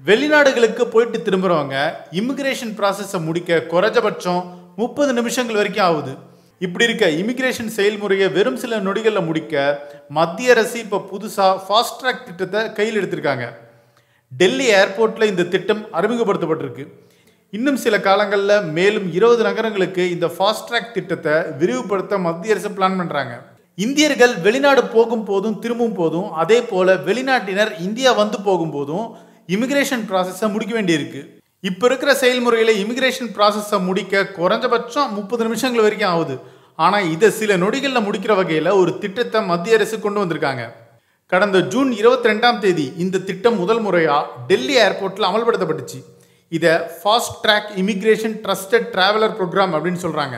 வெளிநாடுகளுக்கு போயிட்டு திரும்புறவங்க இமிகிரேஷன் ப்ராசஸை முடிக்க குறைஞ்சபட்சம் முப்பது நிமிஷங்கள் வரைக்கும் ஆகுது இப்படி இருக்க இமிகிரேஷன் செயல்முறையை வெறும் சில நொடிகளில் முடிக்க மத்திய அரசு இப்போ புதுசாக ஃபாஸ்ட் ட்ராக் திட்டத்தை கையில் எடுத்திருக்காங்க டெல்லி ஏர்போர்ட்டில் இந்த திட்டம் அறிமுகப்படுத்தப்பட்டிருக்கு இன்னும் சில காலங்களில் மேலும் இருபது நகரங்களுக்கு இந்த ஃபாஸ்ட் ட்ராக் திட்டத்தை விரிவுபடுத்த மத்திய அரசு பிளான் பண்ணுறாங்க இந்தியர்கள் வெளிநாடு போகும் போதும் திரும்பும் போதும் அதே போல வெளிநாட்டினர் இந்தியா வந்து போகும்போதும் இமிகிரேஷன் ப்ராசஸை முடிக்க வேண்டியிருக்கு இப்போ இருக்கிற செயல்முறையில் இமிகிரேஷன் ப்ராசஸை முடிக்க குறைஞ்சபட்சம் முப்பது நிமிஷங்கள் வரைக்கும் ஆகுது ஆனால் இதை சில நொடிகளில் முடிக்கிற வகையில் ஒரு திட்டத்தை மத்திய அரசு கொண்டு வந்திருக்காங்க கடந்த ஜூன் இருபத்தி ரெண்டாம் தேதி இந்த திட்டம் முதல் முறையாக டெல்லி ஏர்போர்ட்டில் அமல்படுத்தப்பட்டுச்சு இதை fast track immigration trusted traveller programme அப்படின்னு சொல்கிறாங்க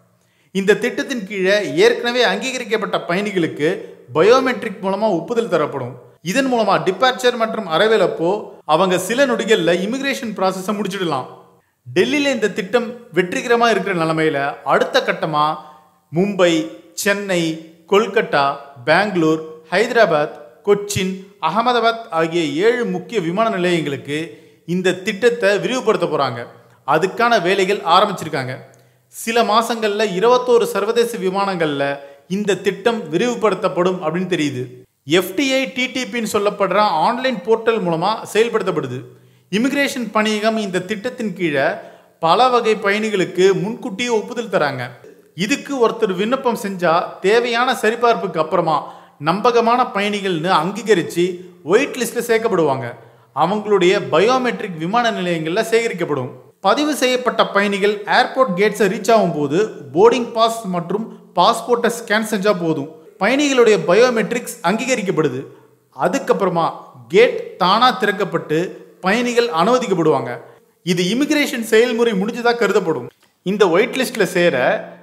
இந்த திட்டத்தின் கீழே ஏற்கனவே அங்கீகரிக்கப்பட்ட பயணிகளுக்கு பயோமெட்ரிக் மூலமாக ஒப்புதல் தரப்படும் இதன் மூலமாக டிபார்ச்சர் மற்றும் அரைவேல் அப்போ அவங்க சில நொடிகளில் இமிகிரேஷன் ப்ராசஸை முடிச்சிடலாம் டெல்லியில் இந்த திட்டம் வெற்றிகரமாக இருக்கிற நிலமையில அடுத்த கட்டமாக மும்பை சென்னை கொல்கட்டா பெங்களூர் ஹைதராபாத் கொச்சின் அகமதாபாத் ஆகிய ஏழு முக்கிய விமான நிலையங்களுக்கு இந்த திட்டத்தை விரிவுபடுத்த போகிறாங்க அதுக்கான வேலைகள் ஆரம்பிச்சிருக்காங்க சில மாசங்கள்ல இருபத்தோரு சர்வதேச விமானங்கள்ல இந்த திட்டம் விரிவுபடுத்தப்படும் அப்படின்னு தெரியுது எஃப்டிஐ டிடிபின்னு சொல்லப்படுற ஆன்லைன் போர்ட்டல் மூலமா செயல்படுத்தப்படுது இமிகிரேஷன் பணியகம் இந்த திட்டத்தின் கீழே பல வகை பயணிகளுக்கு முன்கூட்டியே ஒப்புதல் தராங்க இதுக்கு ஒருத்தர் விண்ணப்பம் செஞ்சா தேவையான சரிபார்ப்புக்கு அப்புறமா நம்பகமான பயணிகள்னு அங்கீகரித்து ஒயிட் லிஸ்ட்டில் சேர்க்கப்படுவாங்க அவங்களுடைய பயோமெட்ரிக் விமான நிலையங்களில் சேகரிக்கப்படும் பதிவு செய்யப்பட்ட பயணிகள் ஏர்போர்ட் கேட்ஸை ரீச் ஆகும்போது போர்டிங் பாஸ் மற்றும் பாஸ்போர்ட்டை ஸ்கேன் செஞ்சால் போதும் பயணிகளுடைய பயோமெட்ரிக்ஸ் அங்கீகரிக்கப்படுது அதுக்கப்புறமா கேட் தானாக திறக்கப்பட்டு பயணிகள் அனுமதிக்கப்படுவாங்க இது இமிகிரேஷன் செயல்முறை முடிஞ்சதாக கருதப்படும் இந்த ஒயிட் லிஸ்ட்டில் சேர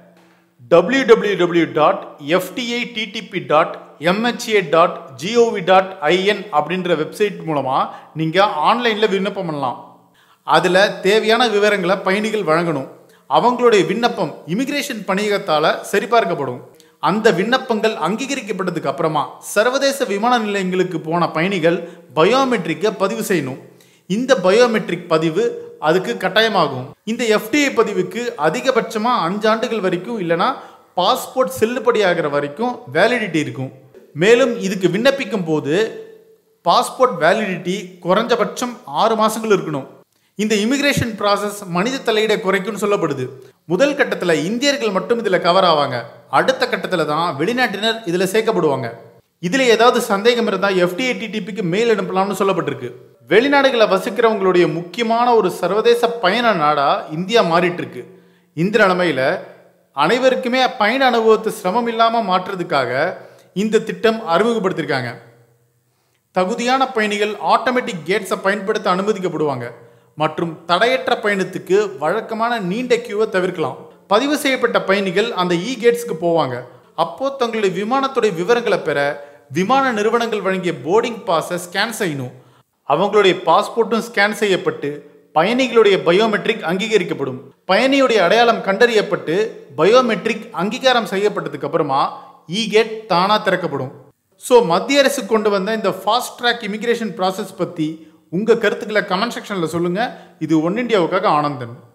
W W W dot FTI TTP dot MHA dot GOV dot IN அப்படின்ற வெப்சைட் மூலமாக நீங்கள் ஆன்லைனில் விண்ணப்பம் பண்ணலாம் அதில் தேவையான விவரங்களை பயணிகள் வழங்கணும் அவங்களுடைய விண்ணப்பம் இமிகிரேஷன் பணியகத்தால் சரிபார்க்கப்படும் அந்த விண்ணப்பங்கள் அங்கீகரிக்கப்பட்டதுக்கு அப்புறமா சர்வதேச விமான நிலையங்களுக்கு போன பயணிகள் பயோமெட்ரிக்கை பதிவு செய்யணும் இந்த பயோமெட்ரிக் பதிவு அதுக்கு கட்டாயமாகும் இந்த எஃப்டிஐ பதிவுக்கு அதிகபட்சமாக அஞ்சு ஆண்டுகள் வரைக்கும் இல்லைனா பாஸ்போர்ட் செல்லுபடியாகிற வரைக்கும் வேலிடிட்டி இருக்கும் மேலும் இதுக்கு விண்ணப்பிக்கும் போது பாஸ்போர்ட் வேலிடிட்டி குறைஞ்சபட்சம் ஆறு மாசங்கள் இருக்கணும் இந்த இமிகிரேஷன் ப்ராசஸ் மனித தலையீடை குறைக்கும்னு சொல்லப்படுது முதல் கட்டத்தில் இந்தியர்கள் மட்டும் இதில் கவர் ஆவாங்க அடுத்த கட்டத்தில் தான் வெளிநாட்டினர் இதில் சேர்க்கப்படுவாங்க இதில் ஏதாவது சந்தேகம் இருந்தால் எஃப்டிஐ டிடிபிக்கு மெயில் அனுப்பலாம்னு சொல்லப்பட்டிருக்கு வெளிநாடுகளை வசிக்கிறவங்களுடைய முக்கியமான ஒரு சர்வதேச பயண நாடா இந்தியா மாறிட்டு இருக்கு இந்த நிலைமையில அனைவருக்குமே பயண அனுபவத்தை சிரமம் இல்லாமல் மாற்றுறதுக்காக இந்த திட்டம் அறிமுகப்படுத்தியிருக்காங்க தகுதியான பயணிகள் ஆட்டோமேட்டிக் கேட்ஸை பயன்படுத்த அனுமதிக்கப்படுவாங்க மற்றும் தடையற்ற பயணத்துக்கு வழக்கமான நீண்ட கியூவை தவிர்க்கலாம் பதிவு செய்யப்பட்ட பயணிகள் அந்த இ கேட்ஸ்க்கு போவாங்க அப்போ தங்களுடைய விமானத்துடைய விவரங்களை பெற விமான நிறுவனங்கள் வழங்கிய போர்டிங் பாஸை ஸ்கேன் செய்யணும் அவங்களுடைய பாஸ்போர்ட்டும் ஸ்கேன் செய்யப்பட்டு பயணிகளுடைய பயோமெட்ரிக் அங்கீகரிக்கப்படும் பயணியுடைய அடையாளம் கண்டறியப்பட்டு பயோமெட்ரிக் அங்கீகாரம் செய்யப்பட்டதுக்கு அப்புறமா இ கேட் தானா திறக்கப்படும் ஸோ மத்திய அரசு கொண்டு வந்த இந்த ஃபாஸ்ட் ட்ராக் இமிகிரேஷன் ப்ராசஸ் பற்றி உங்கள் கருத்துக்களை கமெண்ட் செக்ஷனில் சொல்லுங்கள் இது ஒன் இண்டியாவுக்காக ஆனந்தன்